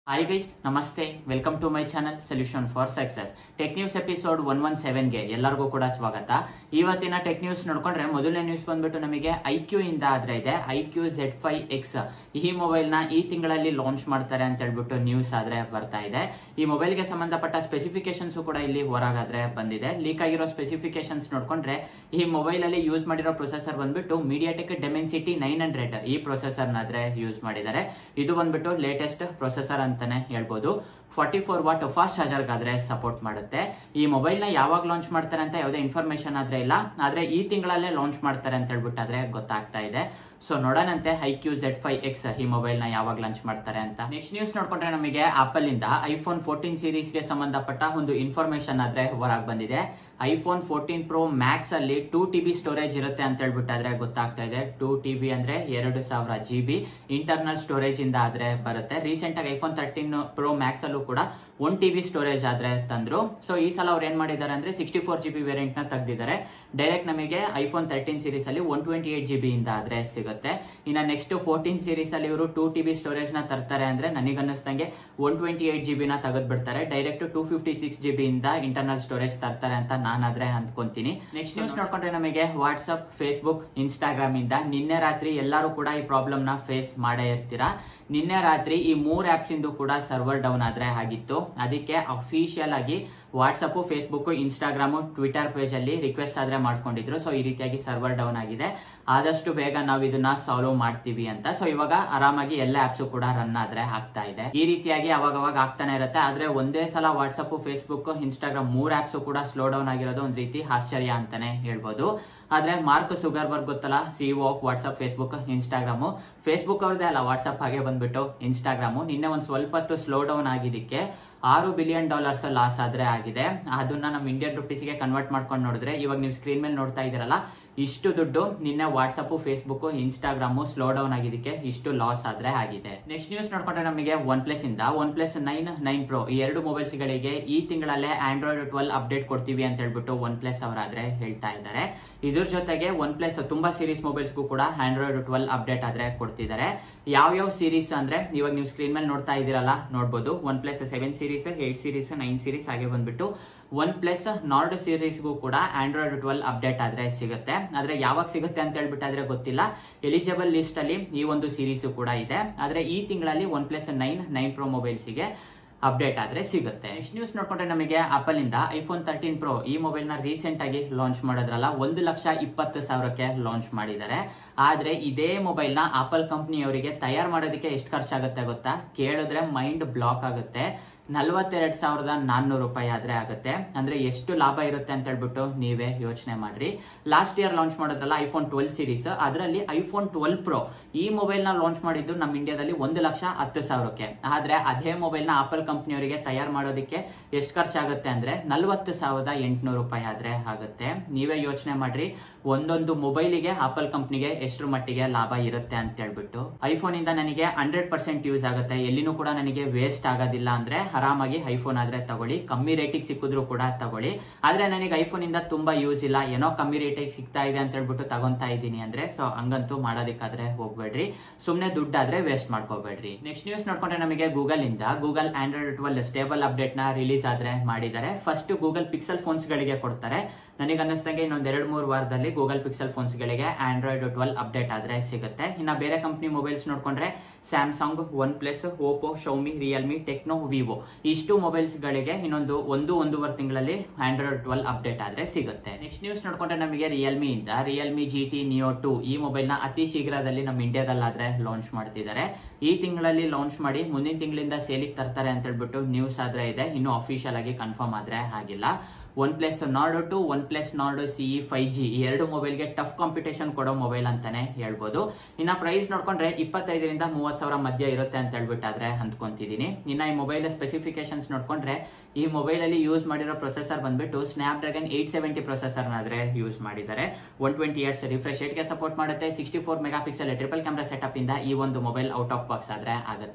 hi guys namaste welcome to my channel solution for success tech news episode one one ಸೆವೆನ್ಗೆ ಎಲ್ಲರಿಗೂ ಕೂಡ ಸ್ವಾಗತ ಇವತ್ತಿನ ಟೆಕ್ ನ್ಯೂಸ್ ನೋಡ್ಕೊಂಡ್ರೆ ಮೊದಲನೇ ನ್ಯೂಸ್ ಬಂದ್ಬಿಟ್ಟು ನಮಗೆ ಐ ಕ್ಯೂ ಇಂದ ಆದ್ರೆ ಇದೆ iQOO Z five X ಈ ಮೊಬೈಲ್ ನ ಈ ತಿಂಗಳಲ್ಲಿ ಲಾಂಚ್ ಮಾಡ್ತಾರೆ ಅಂತ ಹೇಳ್ಬಿಟ್ಟು ನ್ಯೂಸ್ ಆದ್ರೆ ಬರ್ತಾ ಇದೆ ಈ ಮೊಬೈಲ್ ಗೆ ಸಂಬಂಧಪಟ್ಟ ಸ್ಪೆಸಿಫಿಕೇಶನ್ಸ್ ಕೂಡ ಇಲ್ಲಿ ಹೊರಗಾದ್ರೆ ಬಂದಿದೆ ಲೀಕ್ ಆಗಿರೋ ಸ್ಪೆಸಿಫಿಕೇಶನ್ಸ್ ನೋಡ್ಕೊಂಡ್ರೆ ಈ ಮೊಬೈಲ್ ಅಲ್ಲಿ ಯೂಸ್ ಮಾಡಿರೋ ಪ್ರೊಸೆಸರ್ ಬಂದ್ಬಿಟ್ಟು ಮೀಡಿಯಾಟೆಕ್ ಡೆಮೆನ್ಸಿಟಿ ನೈನ್ ಹಂಡ್ರೆಡ್ ಈ ಪ್ರೊಸೆಸರ್ ನಾದ್ರೆ ಯೂಸ್ ಮಾಡಿದ್ದಾರೆ ಇದು ಬಂದ್ಬಿಟ್ಟು ಲೇಟೆಸ್ಟ್ ಪ್ರೊಸೆಸರ್ ಅಂತಾನೆ ಹೇಳ್ಬೋದು forty four watt fast charger ಗಾದ್ರೆ ಸಪೋರ್ಟ್ ಮಾಡುತ್ತೆ ಈ ಮೊಬೈಲ್ ನ ಯಾವಾಗ ಲಾಂಚ್ ಮಾಡ್ತಾರೆ ಅಂತ ಯಾವುದೇ ಇನ್ಫಾರ್ಮೇಶನ್ ಆದ್ರೆ ಇಲ್ಲ ಆದ್ರೆ ಈ ತಿಂಗಳಲ್ಲೇ ಲಾಂಚ್ ಮಾಡ್ತಾರೆ ಅಂತ ಹೇಳ್ಬಿಟ್ಟಾದ್ರೆ ಗೊತ್ತಾಗ್ತಾ ಇದೆ ಸೊ ನೋಡೋಣಂತೆ iQOO Z five X ಈ ಮೊಬೈಲ್ ನ ಯಾವಾಗ ಲಾಂಚ್ ಮಾಡ್ತಾರೆ ಅಂತ ನೆಕ್ಸ್ಟ್ ನ್ಯೂಸ್ ನೋಡ್ಕೊಂಡ್ರೆ ನಮಗೆ ಆಪಲ್ ಇಂದ ಐಫೋನ್ ಫೋರ್ಟೀನ್ ಸೀರೀಸ್ ಗೆ ಸಂಬಂಧಪಟ್ಟ ಒಂದು ಇನ್ಫಾರ್ಮೇಶನ್ ಆದ್ರೆ ಹೊರಗೆ ಬಂದಿದೆ ಐಫೋನ್ ಫೋರ್ಟೀನ್ ಪ್ರೋ ಮ್ಯಾಕ್ಸ್ ಅಲ್ಲಿ ಟೂ ಟಿ ಬಿ ಸ್ಟೋರೇಜ್ ಇರುತ್ತೆ ಅಂತ ಹೇಳ್ಬಿಟ್ಟಾದ್ರೆ ಗೊತ್ತಾಗ್ತಾ ಇದೆ ಟೂ ಟಿ ಬಿ ಅಂದ್ರೆ ಎರಡು ಸಾವಿರ ಜಿ ಬಿ ಇಂಟರ್ನಲ್ ಸ್ಟೋರೇಜ್ ಇಂದ ಆದ್ರೆ ಬರುತ್ತೆ ರೀಸೆಂಟ್ ಆಗಿ ಐಫೋನ್ ತರ್ಟೀನ್ ಪ್ರೋ ಮ್ಯಾಕ್ಸ್ ಅಲ್ಲೂ ಕೂಡ ಒನ್ ಟಿ ಬಿ ಸ್ಟೋರೇಜ್ ಆದ್ರೆ ತಂದ್ರು ಸೊ ಈ ಸಲ ಅವ್ರು ಏನ್ ಮಾಡಿದ್ದಾರೆ ಅಂದ್ರೆ sixty four G B variant ನ ತೆಗೆದಿದ್ದಾರೆ ಡೈರೆಕ್ಟ್ ನಮಗೆ ಐಫೋನ್ ತರ್ಟೀನ್ ಸೀರೀಸ್ ಅಲ್ಲಿ one twenty eight G B ಇಂದ ಆದ್ರೆ ಸಿಗುತ್ತೆ ಇನ್ನ ನೆಕ್ಸ್ಟ್ ಫೋರ್ಟೀನ್ ಸೀರೀಸ್ ಅಲ್ಲಿ ಇವರು ಟೂ ಟಿ ಬಿ ಸ್ಟೋರೇಜ್ ನ ತರ್ತಾರೆ ಅಂದ್ರೆ ನನಗನ್ನಿಸ್ದಂಗೆ one twenty eight G B ನ ತೆಗೆದು ಬಿಡ್ತಾರೆ direct two fifty six G B ಇಂದ ಇಂಟರ್ನಲ್ ಸ್ಟೋರೇಜ್ ತರ್ತಾರೆ ಅಂತ ನಾನಾದ್ರೆ ಅಂದ್ಕೊಂತೀನಿ ನೆಕ್ಸ್ಟ್ ನ್ಯೂಸ್ ನೋಡ್ಕೊಂಡ್ರೆ ನಮಗೆ ವಾಟ್ಸ್ಆಪ್ ಫೇಸ್ಬುಕ್ ಇನ್ಸ್ಟಾಗ್ರಾಮ್ ಇಂದ ನಿನ್ನೆ ರಾತ್ರಿ ಎಲ್ಲರೂ ಕೂಡ ಈ ಪ್ರಾಬ್ಲಮ್ ನ ಫೇಸ್ ಮಾಡೇ ಇರ್ತೀರಾ ನಿನ್ನೆ ರಾತ್ರಿ ಈ ಮೂರ್ ಆಪ್ಸ್ ಇಂದು ಕೂಡ ಸರ್ವರ್ ಡೌನ್ ಆದ್ರೆ ಆಗಿತ್ತು ಅದಕ್ಕೆ ಅಫಿಷಿಯಲ್ ಆಗಿ WhatsApp Facebook Instagram Twitter page ಅಲ್ಲಿ ರಿಕ್ವೆಸ್ಟ್ ಆದ್ರೆ ಮಾಡ್ಕೊಂಡಿದ್ರು ಸೊ ಈ ರೀತಿಯಾಗಿ ಸರ್ವರ್ ಡೌನ್ ಆಗಿದೆ ಆದಷ್ಟು ಬೇಗ ನಾವು ಇದನ್ನ ಸಾಲ್ವ್ ಮಾಡ್ತೀವಿ ಅಂತ ಸೊ ಇವಾಗ ಆರಾಮಾಗಿ ಎಲ್ಲ ಆಪ್ಸ್ ಕೂಡ ರನ್ ಆದ್ರೆ ಆಗ್ತಾ ಇದೆ ಈ ರೀತಿಯಾಗಿ ಅವಾಗ ಅವಾಗ ಆಗ್ತಾನೆ ಇರುತ್ತೆ ಆದ್ರೆ ಒಂದೇ ಸಲ ವಾಟ್ಸಪ್ ಫೇಸ್ಬುಕ್ ಇನ್ಸ್ಟಾಗ್ರಾಮ್ ಮೂರ್ ಆಪ್ಸ್ ಕೂಡ ಸ್ಲೋ ಡೌನ್ ಆಗಿರೋದು ಒಂದ್ ರೀತಿ ಆಶ್ಚರ್ಯ ಅಂತಾನೆ ಹೇಳ್ಬೋದು ಆದ್ರೆ ಮಾರ್ಕ್ ಸುಗರ್ಬರ್ಗ್ ಗೊತ್ತಲ್ಲ CEO of WhatsApp Facebook Instagram Facebook ಅವ್ರದೇ ಅಲ್ಲ ವಾಟ್ಸ್ಆಪ್ ಹಾಗೆ ಬಂದ್ಬಿಟ್ಟು ಇನ್ಸ್ಟಾಗ್ರಾಮು ನಿನ್ನೆ ಒಂದ್ ಸ್ವಲ್ಪ ಹೊತ್ತು ಸ್ಲೋ ಡೌನ್ ಆಗಿದ್ದಕ್ಕೆ ಆರು ಬಿಲಿಯನ್ ಡಾಲರ್ಸ್ ಲಾಸ್ ಆದ್ರೆ ಆಗಿದೆ ಅದನ್ನ ನಮ್ಮ ಇಂಡಿಯನ್ ರುಪೀಸ್ಗೆ ಕನ್ವರ್ಟ್ ಮಾಡ್ಕೊಂಡು ನೋಡಿದ್ರೆ ಇವಾಗ ನೀವು ಸ್ಕ್ರೀನ್ ಮೇಲೆ ನೋಡ್ತಾ ಇದ್ದೀರಲ್ಲ ಇಷ್ಟು ದುಡ್ಡು ನಿನ್ನೆ WhatsApp Facebook Instagram slow down ಆಗಿದ್ದಕ್ಕೆ ಇಷ್ಟು ಲಾಸ್ ಆದ್ರೆ ಆಗಿದೆ ನೆಕ್ಸ್ಟ್ ನ್ಯೂಸ್ ನೋಡ್ಕೊಂಡ್ರೆ ನಮಗೆ ಒನ್ ಪ್ಲಸ್ ಇಂದ one plus nine nine pro ಈ ಎರಡು ಮೊಬೈಲ್ಸ್ ಗಳಿಗೆ ಈ ತಿಂಗಳಲ್ಲೇ ಆಂಡ್ರಾಯ್ಡ್ ಟ್ವೆಲ್ ಅಪ್ಡೇಟ್ ಕೊಡ್ತೀವಿ ಅಂತ ಹೇಳ್ಬಿಟ್ಟು ಒನ್ ಪ್ಲಸ್ ಅವರಾದ್ರೆ ಹೇಳ್ತಾ ಇದ್ದಾರೆ ಇದ್ರ ಜೊತೆಗೆ ಒನ್ ಪ್ಲಸ್ ತುಂಬಾ ಸೀರೀಸ್ ಮೊಬೈಲ್ಸ್ಗೂ ಕೂಡ ಆಂಡ್ರಾಯ್ಡ್ ಟ್ವೆಲ್ ಅಪ್ಡೇಟ್ ಆದ್ರೆ ಕೊಡ್ತಿದ್ದಾರೆ ಯಾವ ಯಾವ ಸೀರೀಸ್ ಅಂದ್ರೆ ಇವಾಗ ನೀವು ಸ್ಕ್ರೀನ್ ಮೇಲೆ ನೋಡ್ತಾ ಇದೀರಲ್ಲ ನೋಡ್ಬೋದು OnePlus seven series eight series nine series ಹಾಗೆ ಬಂದ್ಬಿಟ್ಟು ಒನ್ ಪ್ಲಸ್ ನಾರ್ಡ್ ಸೀರೀಸ್ಗೂ ಕೂಡ ಆಂಡ್ರಾಯ್ಡ್ ಟ್ವೆಲ್ ಅಪ್ಡೇಟ್ ಆದ್ರೆ ಸಿಗುತ್ತೆ ಆದ್ರೆ ಯಾವಾಗ ಸಿಗುತ್ತೆ ಅಂತ ಹೇಳ್ಬಿಟ್ಟಾದ್ರೆ ಗೊತ್ತಿಲ್ಲ ಎಲಿಜಿಬಲ್ ಲಿಸ್ಟ್ ಅಲ್ಲಿ ಈ ಒಂದು ಸೀರೀಸ್ ಕೂಡ ಇದೆ ಆದ್ರೆ ಈ ತಿಂಗಳಲ್ಲಿ one plus nine nine pro ಮೊಬೈಲ್ಸ್ಗೆ ಅಪ್ಡೇಟ್ ಆದ್ರೆ ಸಿಗುತ್ತೆ ನೆಕ್ಸ್ಟ್ ನ್ಯೂಸ್ ನೋಡ್ಕೊಂಡ್ರೆ ನಮಗೆ ಆಪಲ್ ಇಂದ ಐಫೋನ್ ತರ್ಟೀನ್ ಪ್ರೋ ಈ ಮೊಬೈಲ್ ನ ರೀಸೆಂಟ್ ಆಗಿ ಲಾಂಚ್ ಮಾಡೋದ್ರಲ್ಲ ಒಂದು ಲಕ್ಷ ಇಪ್ಪತ್ತು ಸಾವಿರಕ್ಕೆ ಲಾಂಚ್ ಮಾಡಿದ್ದಾರೆ ಆದ್ರೆ ಇದೇ ಮೊಬೈಲ್ ನ ಆಪಲ್ ಕಂಪ್ನಿಯವರಿಗೆ ತಯಾರು ಮಾಡೋದಕ್ಕೆ ಎಷ್ಟು ಖರ್ಚಾಗುತ್ತೆ ಗೊತ್ತಾ ಕೇಳಿದ್ರೆ ಮೈಂಡ್ ಬ್ಲಾಕ್ ಆಗುತ್ತೆ ನಲ್ವತ್ತೆರಡು ಸಾವಿರದ ನಾನ್ನೂರು ರೂಪಾಯಿ ಆದ್ರೆ ಆಗುತ್ತೆ ಅಂದ್ರೆ ಎಷ್ಟು ಲಾಭ ಇರುತ್ತೆ ಅಂತ ಹೇಳ್ಬಿಟ್ಟು ನೀವೇ ಯೋಚನೆ ಮಾಡ್ರಿ ಲಾಸ್ಟ್ ಇಯರ್ ಲಾಂಚ್ ಮಾಡೋದ್ರಲ್ಲ ಐಫೋನ್ ಟ್ವೆಲ್ ಸೀರೀಸ್ ಅದರಲ್ಲಿ ಐಫೋನ್ ಟ್ವೆಲ್ ಪ್ರೋ ಈ ಮೊಬೈಲ್ ನ ಲಾಂಚ್ ಮಾಡಿದ್ದು ನಮ್ಮ ಇಂಡಿಯಾದಲ್ಲಿ ಒಂದು ಲಕ್ಷ ಹತ್ತು ಸಾವಿರಕ್ಕೆ ಆದ್ರೆ ಅದೇ ಮೊಬೈಲ್ ನ ಆಪಲ್ ಕಂಪ್ನಿಯವರಿಗೆ ತಯಾರು ಮಾಡೋದಕ್ಕೆ ಎಷ್ಟು ಖರ್ಚಾಗುತ್ತೆ ಅಂದ್ರೆ ನಲ್ವತ್ತು ಸಾವಿರದ ಎಂಟುನೂರು ರೂಪಾಯಿ ಆದ್ರೆ ಆಗುತ್ತೆ ನೀವೇ ಯೋಚನೆ ಮಾಡ್ರಿ ಒಂದೊಂದು ಮೊಬೈಲಿಗೆ ಆಪಲ್ ಕಂಪ್ನಿಗೆ ಎಷ್ಟರ ಮಟ್ಟಿಗೆ ಲಾಭ ಇರುತ್ತೆ ಅಂತ ಹೇಳ್ಬಿಟ್ಟು ಐಫೋನ್ ಇಂದ ನನಗೆ ಹಂಡ್ರೆಡ್ ಪರ್ಸೆಂಟ್ ಯೂಸ್ ಆಗುತ್ತೆ ಎಲ್ಲಿನೂ ಕೂಡ ನನಗೆ ವೇಸ್ಟ್ ಆಗೋದಿಲ್ಲ ಅಂದ್ರೆ ಆರಾಮಾಗಿ ಐಫೋನ್ ಆದ್ರೆ ತಗೊಳ್ಳಿ ಕಮ್ಮಿ ರೇಟಿಗೆ ಸಿಕ್ಕಿದ್ರು ಕೂಡ ತಗೊಳ್ಳಿ ಆದ್ರೆ ನನಗೆ ಐಫೋನ್ ಇಂದ ತುಂಬಾ ಯೂಸ್ ಇಲ್ಲ ಏನೋ ಕಮ್ಮಿ ರೇಟಿಗೆ ಸಿಗ್ತಾ ಇದೆ ಅಂತ ಹೇಳ್ಬಿಟ್ಟು ತಗೊಂತಾ ಇದ್ದೀನಿ ಅಂದ್ರೆ ಸೊ ಹಂಗಂತೂ ಮಾಡೋದಕ್ಕಾದ್ರೆ ಹೋಗ್ಬೇಡ್ರಿ ಸುಮ್ನೆ ದುಡ್ಡಾದ್ರೆ ವೇಸ್ಟ್ ಮಾಡ್ಕೋಬೇಡ್ರಿ ನೆಕ್ಸ್ಟ್ ನ್ಯೂಸ್ ನೋಡ್ಕೊಂಡ್ರೆ ನಮಗೆ ಗೂಗಲ್ ಇಂದ Google Android twelve stable update ನ ರಿಲೀಸ್ ಆದ್ರೆ ಮಾಡಿದ್ದಾರೆ ಫಸ್ಟ್ ಗೂಗಲ್ ಪಿಕ್ಸೆಲ್ ಫೋನ್ಸ್ ಗಳಿಗೆ ಕೊಡ್ತಾರೆ ನನಗೆ ಅನ್ನಿಸ್ದಂಗೆ ಇನ್ನೊಂದ್ ಎರಡ್ ಮೂರು ವಾರದಲ್ಲಿ ಗೂಗಲ್ ಪಿಕ್ಸೆಲ್ ಫೋನ್ಸ್ ಗಳಿಗೆ ಆಂಡ್ರಾಯ್ಡ್ ಟ್ವೆಲ್ ಅಪ್ಡೇಟ್ ಆದ್ರೆ ಸಿಗುತ್ತೆ ಇನ್ನ ಬೇರೆ ಕಂಪ್ನಿ ಮೊಬೈಲ್ಸ್ ನೋಡ್ಕೊಂಡ್ರೆ Samsung OnePlus Oppo Xiaomi Realme Tecno Vivo ಇಷ್ಟು ಮೊಬೈಲ್ಸ್ ಗಳಿಗೆ ಇನ್ನೊಂದು ಒಂದು ಒಂದೂವರೆ ತಿಂಗಳಲ್ಲಿ ಆಂಡ್ರಾಯ್ಡ್ ಟ್ವೆಲ್ ಅಪ್ಡೇಟ್ ಆದ್ರೆ ಸಿಗುತ್ತೆ ನೆಕ್ಸ್ಟ್ ನ್ಯೂಸ್ ನೋಡ್ಕೊಂಡ್ರೆ ನಮಗೆ ರಿಯಲ್ಮಿ ಇಂದ Realme G T Neo two ಈ ಮೊಬೈಲ್ ನ ಅತಿ ಶೀಘ್ರದಲ್ಲಿ ನಮ್ಮ ಇಂಡಿಯಾದಲ್ಲಾದ್ರೆ ಲಾಂಚ್ ಮಾಡ್ತಿದ್ದಾರೆ ಈ ತಿಂಗಳಲ್ಲಿ ಲಾಂಚ್ ಮಾಡಿ ಮುಂದಿನ ತಿಂಗಳಿಂದ ಸೇಲಿಗೆ ತರ್ತಾರೆ ಅಂತ ಹೇಳ್ಬಿಟ್ಟು ನ್ಯೂಸ್ ಆದ್ರೆ ಇದೆ ಇನ್ನು ಅಫಿಷಿಯಲ್ ಆಗಿ ಕನ್ಫರ್ಮ್ ಆದ್ರೆ ಆಗಿಲ್ಲ OnePlus Nord two OnePlus Nord CE five G ಈ ಎರಡು ಮೊಬೈಲ್ಗೆ ಟಫ್ ಕಾಂಪಿಟೇಷನ್ ಕೊಡೋ ಮೊಬೈಲ್ ಅಂತಾನೆ ಹೇಳ್ಬೋದು ಇನ್ನ ಪ್ರೈಸ್ ನೋಡ್ಕೊಂಡ್ರೆ ಇಪ್ಪತ್ತೈದರಿಂದ ಮೂವತ್ ಸಾವಿರ ಮಧ್ಯ ಇರುತ್ತೆ ಅಂತ ಹೇಳ್ಬಿಟ್ಟಾದ್ರೆ ಅಂದ್ಕೊಂತಿದ್ದೀನಿ ಇನ್ನ ಈ ಮೊಬೈಲ್ ಸ್ಪೆಸಿಫಿಕೇಶನ್ಸ್ ನೋಡ್ಕೊಂಡ್ರೆ ಈ ಮೊಬೈಲ್ ಅಲ್ಲಿ ಯೂಸ್ ಮಾಡಿರೋ ಪ್ರೊಸೆಸರ್ ಬಂದ್ಬಿಟ್ಟು Snapdragon eight seventy processor ಆದ್ರೆ ಯೂಸ್ ಮಾಡಿದ್ದಾರೆ ಒನ್ ಟ್ವೆಂಟಿ ಇಯರ್ಸ್ ರಿಫ್ರೆಶ್ ಗೆ ಸಪೋರ್ಟ್ ಮಾಡುತ್ತೆ sixty four megapixel triple camera setup ಇಂದ ಈ ಒಂದು ಮೊಬೈಲ್ ಔಟ್ ಆಫ್ ಬಾಕ್ಸ್ ಆದ್ರೆ ಆಗುತ್ತೆ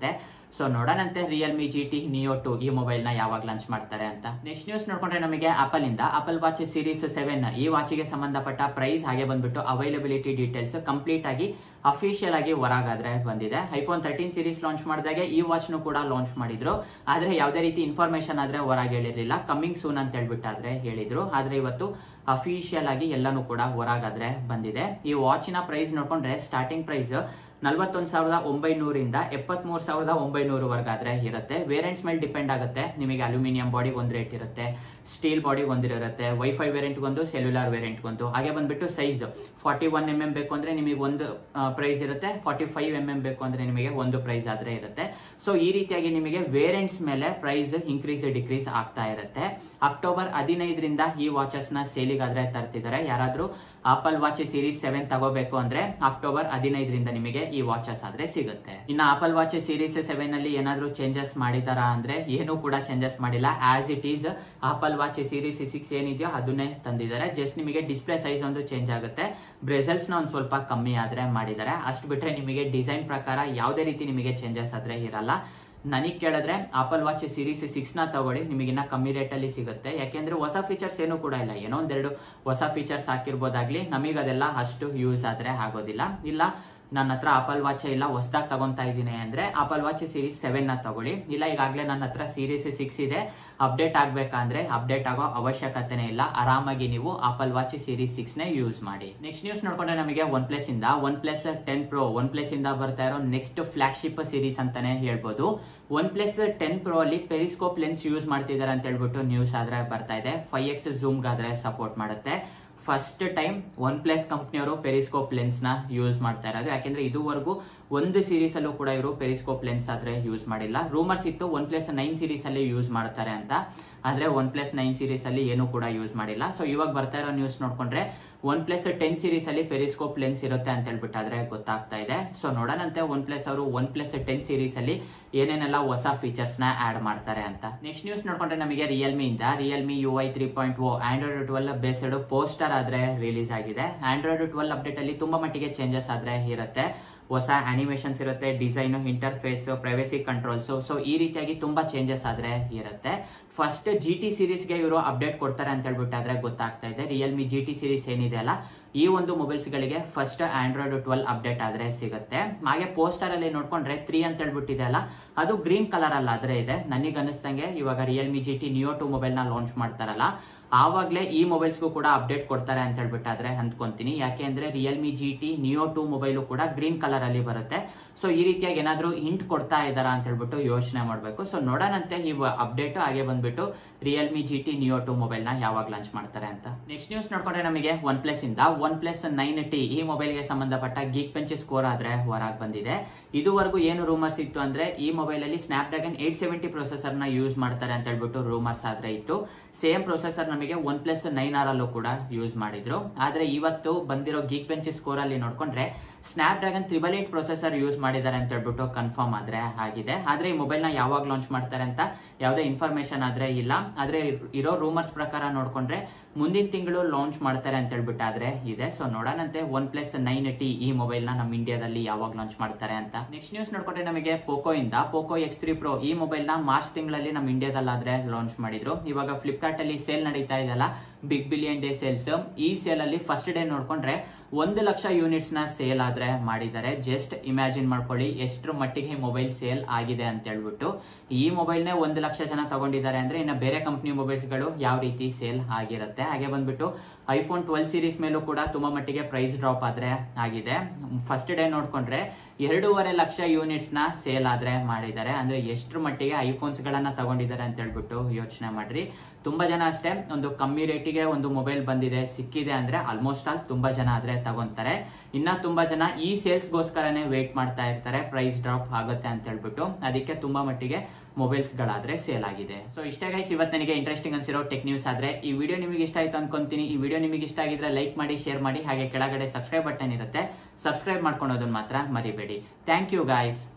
ಸೊ ನೋಡೋಣಂತೆ Realme G T Neo two ಈ ಮೊಬೈಲ್ ನ ಯಾವಾಗ ಲಾಂಚ್ ಮಾಡ್ತಾರೆ ಅಂತ ನೆಕ್ಸ್ಟ್ ನ್ಯೂಸ್ ನೋಡ್ಕೊಂಡ್ರೆ ನಮಗೆ ಆಪಲ್ ಇಂದ ಆಪಲ್ ವಾಚ್ ಸೀರೀಸ್ ಸೆವೆನ್ ಈ ವಾಚಿಗೆ ಸಂಬಂಧಪಟ್ಟ ಪ್ರೈಸ್ ಹಾಗೆ ಬಂದ್ಬಿಟ್ಟು ಅವೈಲಬಿಲಿಟಿ ಡೀಟೇಲ್ಸ್ ಕಂಪ್ಲೀಟ್ ಆಗಿ ಅಫಿಷಿಯಲ್ ಆಗಿ ಹೊರಗಾದ್ರೆ ಬಂದಿದೆ ಐಫೋನ್ ತರ್ಟೀನ್ ಸೀರೀಸ್ ಲಾಂಚ್ ಮಾಡಿದಾಗ ಈ ವಾಚ್ ನು ಕೂಡ ಲಾಂಚ್ ಮಾಡಿದ್ರು ಆದ್ರೆ ಯಾವುದೇ ರೀತಿ ಇನ್ಫಾರ್ಮೇಶನ್ ಆದ್ರೆ ಹೊರಗೆ ಹೇಳಿರ್ಲಿಲ್ಲ ಕಮ್ಮಿಂಗ್ ಸೂನ್ ಅಂತ ಹೇಳ್ಬಿಟ್ಟಾದ್ರೆ ಹೇಳಿದ್ರು ಆದ್ರೆ ಇವತ್ತು ಅಫಿಷಿಯಲ್ ಆಗಿ ಎಲ್ಲಾನು ಕೂಡ ಹೊರಗಾದ್ರೆ ಬಂದಿದೆ ಈ ವಾಚಿನ ಪ್ರೈಸ್ ನೋಡ್ಕೊಂಡ್ರೆ ಸ್ಟಾರ್ಟಿಂಗ್ ಪ್ರೈಸ್ ನಲ್ವತ್ತೊಂದು ಸಾವಿರದ ಒಂಬೈನೂರಿಂದ ಎಪ್ಪತ್ಮೂರು ಸಾವಿರದ ಒಂಬೈನೂರವರೆಗಾದ್ರೆ ಇರುತ್ತೆ ವೇರಿಯಂಟ್ಸ್ ಮೇಲೆ ಡಿಪೆಂಡ್ ಆಗುತ್ತೆ ನಿಮಗೆ ಅಲ್ಯೂಮಿನಿಯಂ ಬಾಡಿ ಒಂದು ರೇಟ್ ಇರುತ್ತೆ ಸ್ಟೀಲ್ ಬಾಡಿ ಒಂದಿರುತ್ತೆ ವೈಫೈ ವೇರಿಯಂಟ್ಗೊಂದು ಸೆಲ್ಯುಲಾರ್ ವೇರಿಯಂಟ್ಗೊಂದು ಹಾಗೆ ಬಂದ್ಬಿಟ್ಟು size forty one M M ಬೇಕು ಅಂದ್ರೆ ನಿಮಗೆ ಒಂದು ಪ್ರೈಸ್ ಇರುತ್ತೆ ಫಾರ್ಟಿ ಫೈವ್ ಎಂ ಎಂ ಬೇಕು ಅಂದ್ರೆ ನಿಮಗೆ ಒಂದು ಪ್ರೈಸ್ ಆದ್ರೆ ಇರುತ್ತೆ ಸೊ ಈ ರೀತಿಯಾಗಿ ನಿಮಗೆ ವೇರಿಯಂಟ್ಸ್ ಮೇಲೆ ಪ್ರೈಸ್ ಇನ್ಕ್ರೀಸ್ ಡಿಕ್ರೀಸ್ ಆಗ್ತಾ ಇರುತ್ತೆ ಅಕ್ಟೋಬರ್ ಹದಿನೈದರಿಂದ ಈ ವಾಚಸ್ ನ ಸೇಲಿಗಾದ್ರೆ ತರ್ತಿದ್ದಾರೆ ಯಾರಾದ್ರೂ ಆಪಲ್ ವಾಚ್ ಸೀರೀಸ್ ಸೆವೆನ್ ತಗೋಬೇಕು ಅಂದ್ರೆ ಅಕ್ಟೋಬರ್ ಹದಿನೈದರಿಂದ ನಿಮಗೆ ಈ ವಾಚಸ್ ಆದ್ರೆ ಸಿಗುತ್ತೆ ಇನ್ನು ಆಪಲ್ ವಾಚ್ ಸೀರೀಸ್ ಸೆವೆನ್ ಅಲ್ಲಿ ಏನಾದ್ರೂ ಚೇಂಜಸ್ ಮಾಡಿದಾರಾ ಅಂದ್ರೆ ಏನು ಕೂಡ ಚೇಂಜಸ್ ಮಾಡಿಲ್ಲ as it is Apple watch series six ಏನಿದೆಯೋ ಅದನ್ನೇ ತಂದಿದ್ದಾರೆ ಜಸ್ಟ್ ನಿಮಗೆ ಡಿಸ್ಪ್ಲೇ ಸೈಜ್ ಒಂದು ಚೇಂಜ್ ಆಗುತ್ತೆ ಬ್ರೆಸಲ್ಸ್ ನ ಒಂದ್ ಸ್ವಲ್ಪ ಕಮ್ಮಿ ಆದ್ರೆ ಮಾಡಿದ್ದಾರೆ ಅಷ್ಟು ಬಿಟ್ರೆ ನಿಮಗೆ ಡಿಸೈನ್ ಪ್ರಕಾರ ಯಾವುದೇ ರೀತಿ ನಿಮಗೆ ಚೇಂಜಸ್ ಆದ್ರೆ ಇರಲ್ಲ ನನಗೆ ಕೇಳಿದ್ರೆ ಆಪಲ್ ವಾಚ್ ಸೀರೀಸ್ ಸಿಕ್ಸ್ ನ ತಗೊಳ್ಳಿ ನಿಮಗೆ ಇನ್ನ ಕಮ್ಮಿ ರೇಟ್ ಅಲ್ಲಿ ಸಿಗುತ್ತೆ ಯಾಕೆಂದ್ರೆ ಹೊಸ ಫೀಚರ್ಸ್ ಏನು ಕೂಡ ಇಲ್ಲ ಏನೋ ಒಂದೆರಡು ಹೊಸ ಫೀಚರ್ಸ್ ಹಾಕಿರ್ಬೋದಾಗ್ಲಿ ನಮಗೆ ಅದೆಲ್ಲ ಅಷ್ಟು ಯೂಸ್ ಆದ್ರೆ ಆಗೋದಿಲ್ಲ ಇಲ್ಲ ನನ್ನ ಹತ್ರ ಆಪಲ್ ವಾಚ್ ಇಲ್ಲ ಹೊಸದಾಗಿ ತಗೊಂತಾ ಇದ್ದೀನಿ ಅಂದ್ರೆ ಆಪಲ್ ವಾಚ್ ಸೀರೀಸ್ ಸೆವೆನ್ ನ ತಗೊಳ್ಳಿ ಇಲ್ಲ ಈಗಾಗಲೇ ನನ್ನ ಹತ್ರ ಸೀರೀಸ್ ಸಿಕ್ಸ್ ಇದೆ ಅಪ್ಡೇಟ್ ಆಗ್ಬೇಕಂದ್ರೆ ಅಪ್ಡೇಟ್ ಆಗೋ ಅವಶ್ಯಕತೆನೇ ಇಲ್ಲ ಆರಾಮಾಗಿ ನೀವು ಆಪಲ್ ವಾಚ್ ಸೀರೀಸ್ ಸಿಕ್ಸ್ ನೇ ಯೂಸ್ ಮಾಡಿ ನೆಕ್ಸ್ಟ್ ನ್ಯೂಸ್ ನೋಡ್ಕೊಂಡ್ರೆ ನಮಗೆ ಒನ್ ಪ್ಲಸ್ ಇಂದ one OnePlus ten pro one plus ಇಂದ ಬರ್ತಾ ಇರೋ ನೆಕ್ಸ್ಟ್ ಫ್ಲಾಗ್ಶಿಪ್ ಸೀರೀಸ್ ಅಂತಾನೆ ಹೇಳ್ಬೋದು ಒನ್ ಪ್ಲಸ್ ಟೆನ್ ಪ್ರೋ ಅಲ್ಲಿ ಪೆರಿಸ್ಕೋಪ್ ಲೆನ್ಸ್ ಯೂಸ್ ಮಾಡ್ತಿದ್ದಾರೆ ಅಂತ ಹೇಳ್ಬಿಟ್ಟು ನ್ಯೂಸ್ ಆದ್ರೆ ಬರ್ತಾ ಇದೆ ಫೈವ್ ಎಕ್ಸ್ ಝೂಮ್ ಗಾದ್ರೆ ಸಪೋರ್ಟ್ ಮಾಡುತ್ತೆ ಫಸ್ಟ್ ಟೈಮ್ ಒನ್ ಪ್ಲಸ್ ಕಂಪ್ನಿಯವರು ಪೆರಿಸ್ಕೋಪ್ ಲೆನ್ಸ್ ನ ಯೂಸ್ ಮಾಡ್ತಾ ಇರೋದು ಯಾಕೆಂದ್ರೆ ಇದುವರೆಗೂ ಒಂದು ಸೀರೀಸ್ ಅಲ್ಲೂ ಕೂಡ ಇವರು ಪೆರಿಸ್ಕೋಪ್ ಲೆನ್ಸ್ ಆದ್ರೆ ಯೂಸ್ ಮಾಡಿಲ್ಲ ರೂಮರ್ಸ್ ಇತ್ತು ಒನ್ ಪ್ಲಸ್ ನೈನ್ ಸೀರೀಸ್ ಅಲ್ಲಿ ಯೂಸ್ ಮಾಡ್ತಾರೆ ಅಂತ ಆದ್ರೆ ಒನ್ ಪ್ಲಸ್ ನೈನ್ ಸೀರೀಸ್ ಅಲ್ಲಿ ಏನು ಕೂಡ ಯೂಸ್ ಮಾಡಿಲ್ಲ ಸೊ ಇವಾಗ ಬರ್ತಾ ಇರೋ ನ್ಯೂಸ್ ನೋಡ್ಕೊಂಡ್ರೆ ಒನ್ ಪ್ಲಸ್ ಟೆನ್ ಸೀರೀಸ್ ಅಲ್ಲಿ ಪೆರಿಸ್ಕೋಪ್ ಲೆನ್ಸ್ ಇರುತ್ತೆ ಅಂತ ಹೇಳ್ಬಿಟ್ಟಾದ್ರೆ ಗೊತ್ತಾಗ್ತಾ ಇದೆ ಸೊ ನೋಡೋಣಂತೆ ಒನ್ ಪ್ಲಸ್ ಅವರು ಒನ್ ಪ್ಲಸ್ ಟೆನ್ ಸೀರೀಸ್ ಅಲ್ಲಿ ಏನೇನೆಲ್ಲ ಹೊಸ ಫೀಚರ್ಸ್ ನ ಆಡ್ ಮಾಡ್ತಾರೆ ಅಂತ ನೆಕ್ಸ್ಟ್ ನ್ಯೂಸ್ ನೋಡ್ಕೊಂಡ್ರೆ ನಮಗೆ ರಿಯಲ್ಮಿ ಇಂದ Realme U I three point O Android twelve based poster ಆದ್ರೆ ರಿಲೀಸ್ ಆಗಿದೆ ಆಂಡ್ರಾಯ್ಡ್ ಟ್ವೆಲ್ ಅಪ್ಡೇಟ್ ಅಲ್ಲಿ ತುಂಬಾ ಮಟ್ಟಿಗೆ ಚೇಂಜಸ್ ಆದ್ರೆ ಇರುತ್ತೆ ಹೊಸ ಅನಿಮೇಷನ್ಸ್ ಇರುತ್ತೆ design interface privacy controls so ಈ ರೀತಿಯಾಗಿ ತುಂಬಾ ಚೇಂಜಸ್ ಆದ್ರೆ ಇರುತ್ತೆ ಫಸ್ಟ್ ಜಿ ಟಿ ಸೀರೀಸ್ಗೆ ಇವರು ಅಪ್ಡೇಟ್ ಕೊಡ್ತಾರೆ ಅಂತ ಹೇಳ್ಬಿಟ್ಟಾದ್ರೆ ಗೊತ್ತಾಗ್ತಾ ಇದೆ ರಿಯಲ್ಮಿ ಜಿ ಟಿ ಸೀರೀಸ್ ಏನಿದೆ ಅಲ್ಲ ಈ ಒಂದು ಮೊಬೈಲ್ಸ್ ಗಳಿಗೆ ಫಸ್ಟ್ ಆಂಡ್ರಾಯ್ಡ್ ಟ್ವೆಲ್ ಅಪ್ಡೇಟ್ ಆದ್ರೆ ಸಿಗುತ್ತೆ ಹಾಗೆ ಪೋಸ್ಟರ್ ಅಲ್ಲಿ ನೋಡ್ಕೊಂಡ್ರೆ ತ್ರೀ ಅಂತ ಹೇಳ್ಬಿಟ್ಟಿದೆ ಅಲ್ಲ ಅದು ಗ್ರೀನ್ ಕಲರ್ ಅಲ್ಲ ಆದ್ರೆ ಇದೆ ನನಗೆ ಅನಿಸ್ತಂಗೆ ಇವಾಗ Realme G T Neo two mobile ನ ಲಾಂಚ್ ಮಾಡ್ತಾರಲ್ಲ ಆವಾಗಲೇ ಈ ಮೊಬೈಲ್ಸ್ಗೂ ಕೂಡ ಅಪ್ಡೇಟ್ ಕೊಡ್ತಾರೆ ಅಂತ ಹೇಳ್ಬಿಟ್ಟಾದ್ರೆ ಅಂದ್ಕೊಂತೀನಿ ಯಾಕೆ ಅಂದ್ರೆ Realme G T Neo two mobile ಕೂಡ ಗ್ರೀನ್ ಕಲರ್ ಅಲ್ಲಿ ಬರುತ್ತೆ ಸೊ ಈ ರೀತಿಯಾಗಿ ಏನಾದ್ರು ಹಿಂಟ್ ಕೊಡ್ತಾ ಇದಾರಾ ಅಂತ ಹೇಳ್ಬಿಟ್ಟು ಯೋಚನೆ ಮಾಡಬೇಕು ಸೊ ನೋಡೋಣಂತೆ ಈ ಅಪ್ಡೇಟ್ ಹಾಗೆ ಬಂದ್ಬಿಟ್ಟು Realme G T Neo two mobile ನ ಯಾವಾಗ ಲಾಂಚ್ ಮಾಡ್ತಾರೆ ಅಂತ ನೆಕ್ಸ್ಟ್ ನ್ಯೂಸ್ ನೋಡ್ಕೊಂಡ್ರೆ ನಮಗೆ ಒನ್ ಪ್ಲಸ್ ಇಂದ ಒನ್ ಪ್ಲಸ್ ನೈನ್ ಟಿ ಈ ಮೊಬೈಲ್ ಗೆ ಸಂಬಂಧಪಟ್ಟ ಗೀಕ್ ಪೆಂಚ್ ಸ್ಕೋರ್ ಆದ್ರೆ ಹೊರಗೆ ಬಂದಿದೆ ಇದುವರೆಗೂ ಏನು ರೂಮರ್ಸ್ ಇತ್ತು ಅಂದ್ರೆ ಈ ಮೊಬೈಲ್ ಅಲ್ಲಿ Snapdragon eight seventy processor ನ ಯೂಸ್ ಮಾಡ್ತಾರೆ ಅಂತ ಹೇಳ್ಬಿಟ್ಟು ರೂಮರ್ಸ್ ಆದ್ರೆ ಇತ್ತು ಸೇಮ್ ಪ್ರೊಸೆಸರ್ ನಮಗೆ ಒನ್ ಪ್ಲಸ್ ನೈನ್ ಆರ್ ಅಲ್ಲೂ ಕೂಡ ಯೂಸ್ ಮಾಡಿದ್ರು ಆದ್ರೆ ಇವತ್ತು ಬಂದಿರೋ ಗೀಕ್ ಬೆಂಚ್ ಸ್ಕೋರ್ ಅಲ್ಲಿ ನೋಡ್ಕೊಂಡ್ರೆ Snapdragon triple eight processor use ಮಾಡಿದ್ದಾರೆ ಅಂತ ಹೇಳ್ಬಿಟ್ಟು ಕನ್ಫರ್ಮ್ ಆದ್ರೆ ಆಗಿದೆ ಆದ್ರೆ ಈ ಮೊಬೈಲ್ ನ ಯಾವಾಗ ಲಾಂಚ್ ಮಾಡ್ತಾರೆ ಅಂತ ಯಾವುದೇ ಇನ್ಫಾರ್ಮೇಶನ್ ಆದ್ರೆ ಇಲ್ಲ ಆದ್ರೆ ಇರೋ ರೂಮರ್ಸ್ ಪ್ರಕಾರ ನೋಡ್ಕೊಂಡ್ರೆ ಮುಂದಿನ ತಿಂಗಳು ಲಾಂಚ್ ಮಾಡ್ತಾರೆ ಅಂತ ಹೇಳ್ಬಿಟ್ಟಾದ್ರೆ ಇದೆ ಸೊ ನೋಡೋಣಂತೆ ಒನ್ ಪ್ಲಸ್ ನೈನ್ ಟಿ ಈ ಮೊಬೈಲ್ ನ ನಮ್ಮ ಇಂಡಿಯಾದಲ್ಲಿ ಯಾವಾಗ ಲಾಂಚ್ ಮಾಡ್ತಾರೆ ಅಂತ ನೆಕ್ಸ್ಟ್ ನ್ಯೂಸ್ ನೋಡ್ಕೊಂಡ್ರೆ ನಮಗೆ ಪೋಕೋ ಇಂದ ಪೋಕೋ ಎಕ್ಸ್ ತ್ರೀ ಪ್ರೋ ಈ ಮೊಬೈಲ್ ನ ಮಾರ್ಚ್ ತಿಂಗಳಲ್ಲಿ ನಮ್ಮ ಇಂಡಿಯಾದಲ್ಲಾದ್ರೆ ಲಾಂಚ್ ಮಾಡಿದ್ರು ಇವಾಗ ಫ್ಲಿಪ್ಕಾರ್ಟ್ ಅಲ್ಲಿ ಸೇಲ್ ನಡೀತಾ ಇದೆಯಲ್ಲ ಬಿಗ್ ಬಿಲಿಯನ್ ಡೇ ಸೇಲ್ಸ್ ಈ ಸೇಲ್ ಅಲ್ಲಿ ಫಸ್ಟ್ ಡೇ ನೋಡ್ಕೊಂಡ್ರೆ ಒಂದು ಲಕ್ಷ ಯೂನಿಟ್ಸ್ ನ ಸೇಲ್ ಆದ್ರೆ ಮಾಡಿದ್ದಾರೆ ಜಸ್ಟ್ ಇಮ್ಯಾಜಿನ್ ಮಾಡ್ಕೊಳ್ಳಿ ಎಷ್ಟರ ಮಟ್ಟಿಗೆ ಮೊಬೈಲ್ ಸೇಲ್ ಆಗಿದೆ ಅಂತ ಹೇಳ್ಬಿಟ್ಟು ಈ ಮೊಬೈಲ್ ನೇ ಒಂದು ಲಕ್ಷ ಜನ ತಗೊಂಡಿದ್ದಾರೆ ಅಂದ್ರೆ ಇನ್ನು ಬೇರೆ ಕಂಪ್ನಿ ಮೊಬೈಲ್ಸ್ ಗಳು ಯಾವ ರೀತಿ ಸೇಲ್ ಆಗಿರುತ್ತೆ ಹಾಗೆ ಬಂದ್ಬಿಟ್ಟು ಐಫೋನ್ ಟ್ವೆಲ್ ಸೀರೀಸ್ ಮೇಲೂ ಕೂಡ ತುಂಬಾ ಮಟ್ಟಿಗೆ ಪ್ರೈಸ್ ಡ್ರಾಪ್ ಆದ್ರೆ ಆಗಿದೆ ಫಸ್ಟ್ ಡೇ ನೋಡ್ಕೊಂಡ್ರೆ ಎರಡೂವರೆ ಲಕ್ಷ ಯೂನಿಟ್ಸ್ ನ ಸೇಲ್ ಆದ್ರೆ ಮಾಡಿದ್ದಾರೆ ಅಂದ್ರೆ ಎಷ್ಟ್ರ ಮಟ್ಟಿಗೆ ಐಫೋನ್ಸ್ ಗಳನ್ನ ತಗೊಂಡಿದ್ದಾರೆ ಅಂತ ಹೇಳ್ಬಿಟ್ಟು ಯೋಚನೆ ಮಾಡ್ರಿ ತುಂಬಾ ಜನ ಅಷ್ಟೇ ಒಂದು ಕಮ್ಮಿ ರೇಟಿಗೆ ಒಂದು ಮೊಬೈಲ್ ಬಂದಿದೆ ಸಿಕ್ಕಿದೆ ಅಂದ್ರೆ ಆಲ್ಮೋಸ್ಟ್ ಆಲ್ ತುಂಬಾ ಜನ ಆದ್ರೆ ತಗೊಂತಾರೆ ಇನ್ನ ತುಂಬಾ ಜನ ಈ ಸೇಲ್ಸ್ ಗೋಸ್ಕರನೇ ವೇಟ್ ಮಾಡ್ತಾ ಇರ್ತಾರೆ ಪ್ರೈಸ್ ಡ್ರಾಪ್ ಆಗುತ್ತೆ ಅಂತ ಹೇಳ್ಬಿಟ್ಟು ಅದಕ್ಕೆ ತುಂಬಾ ಮಟ್ಟಿಗೆ ಮೊಬೈಲ್ಸ್ ಗಳಾದ್ರೆ ಸೇಲ್ ಆಗಿದೆ ಸೊ ಇಷ್ಟೇ ಗೈಸ್ ಇವತ್ತು ನನಗೆ ಇಂಟ್ರೆಸ್ಟಿಂಗ್ ಅನ್ಸಿರೋ ಟೆಕ್ ನ್ಯೂಸ್ ಆದ್ರೆ ಈ ವಿಡಿಯೋ ನಿಮಗೆ ಇಷ್ಟ ಆಯ್ತು ಅನ್ಕೊಂತೀನಿ ಈ ವಿಡಿಯೋ ನಿಮಗೆ ಇಷ್ಟ ಆಗಿದ್ರೆ ಲೈಕ್ ಮಾಡಿ ಶೇರ್ ಮಾಡಿ ಹಾಗೆ ಕೆಳಗಡೆ ಸಬ್ಸ್ಕ್ರೈಬ್ ಬಟನ್ ಇರುತ್ತೆ ಸಬ್ಸ್ಕ್ರೈಬ್ ಮಾಡ್ಕೊಳೋದನ್ನ ಮಾತ್ರ ಮರಿಬೇಡಿ ಥ್ಯಾಂಕ್ ಯು ಗಾಯ್ಸ್